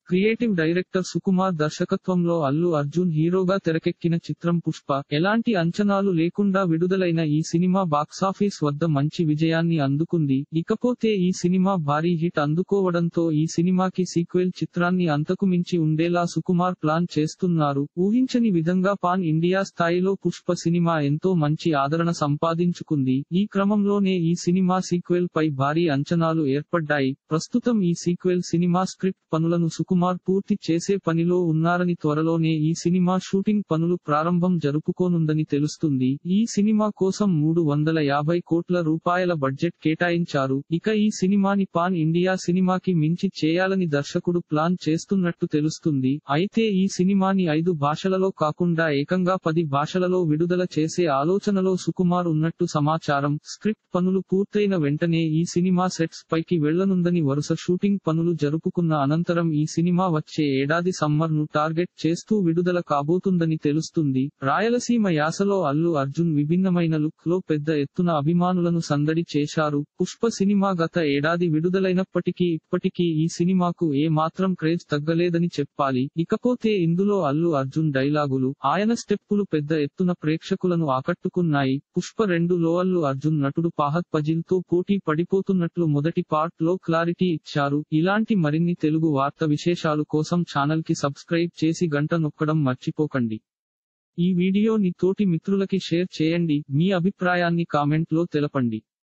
creative director Sukumar దర్శకత్వంలో అల్లు అర్జున్ హీరోగా తెరకెక్కిన చిత్రం పుష్ప ఎలాంటి అంచనాలు లేకుండా విడుదలైన ఈ సినిమా బాక్సాఫీస్ వద్ద మంచి విజయాన్ని అందుకుంది ఇకపోతే ఈ సినిమా భారీ హిట్ అందుకోవడంతో ఈ సినిమాకి సీక్వెల్ చిత్రాన్ని అంతకుమించి ఉండేలా సుకుమార్ ప్లాన్ చేస్తున్నారు ఊహించని విధంగా పాన్ ఇండియా స్థాయిలో పుష్ప సినిమా ఎంతో మంచి ఆదరణ సంపాదించుకుంది ఈ క్రమంలోనే ఈ సినిమా సీక్వెల్ పై భారీ అంచనాలు ఏర్పడ్డాయి ప్రస్తుతం ఈ సీక్వెల్ సినిమా స్క్రిప్ట్ పనులను సుకుమార్ పూర్తి చేసే పనిలో ఉన్నారని త్వరలోనే ఈ సినిమా షూటింగ్ పనులు ప్రారంభం జరుపుకోనుందని తెలుస్తుంది ఈ సినిమా కోసం మూడు వందల యాభై కోట్ల రూపాయల బడ్జెట్ కేటాయించారు ఇక ఈ సినిమాని పాన్ ఇండియా సినిమాకి మించి చేయాలని దర్శకుడు ప్లాన్ చేస్తున్నట్టు తెలుస్తుంది అయితే ఈ సినిమాని ఐదు భాషలలో కాకుండా ఏకంగా పది భాషలలో విడుదల చేసే ఆలోచనలో సుకుమార్ ఉన్నట్టు సమాచారం స్క్రిప్ట్ పనులు పూర్తయిన వెంటనే ఈ సినిమా సెట్స్ పైకి వెళ్లనుందని వరుస షూటింగ్ పనులు జరుపుకున్న అనంతరం ఈ సినిమా వచ్చే ఏడాది సమ్మర్ ను టార్గెట్ చేస్తూ విడుదల కాబోతుందని తెలుస్తుంది రాయలసీమ యాసలో అల్లు అర్జున్ విభిన్నమైన లుక్ లో పెద్ద ఎత్తున అభిమానులను సందడి చేశారు పుష్ప సినిమా గత ఏడాది విడుదలైనప్పటికీ ఇప్పటికీ ఈ సినిమాకు ఏ మాత్రం క్రేజ్ తగ్గలేదని చెప్పాలి ఇకపోతే ఇందులో అల్లు అర్జున్ డైలాగులు ఆయన స్టెప్పులు పెద్ద ఎత్తున ప్రేక్షకులను ఆకట్టుకున్నాయి పుష్ప రెండు లో అల్లు అర్జున్ నటుడు పాహత్ పజిల్ తో పోటీ పడిపోతున్నట్లు మొదటి పార్ట్ లో క్లారిటీ ఇచ్చారు ఇలాంటి మరిన్ని తెలుగు వార్త విశేషాలు కోసం ఛానల్ కి సబ్స్క్రైబ్ చేసి గంట నొక్కడం మర్చిపోకండి ఈ వీడియోని తోటి మిత్రులకి షేర్ చేయండి మీ అభిప్రాయాన్ని కామెంట్ లో తెలపండి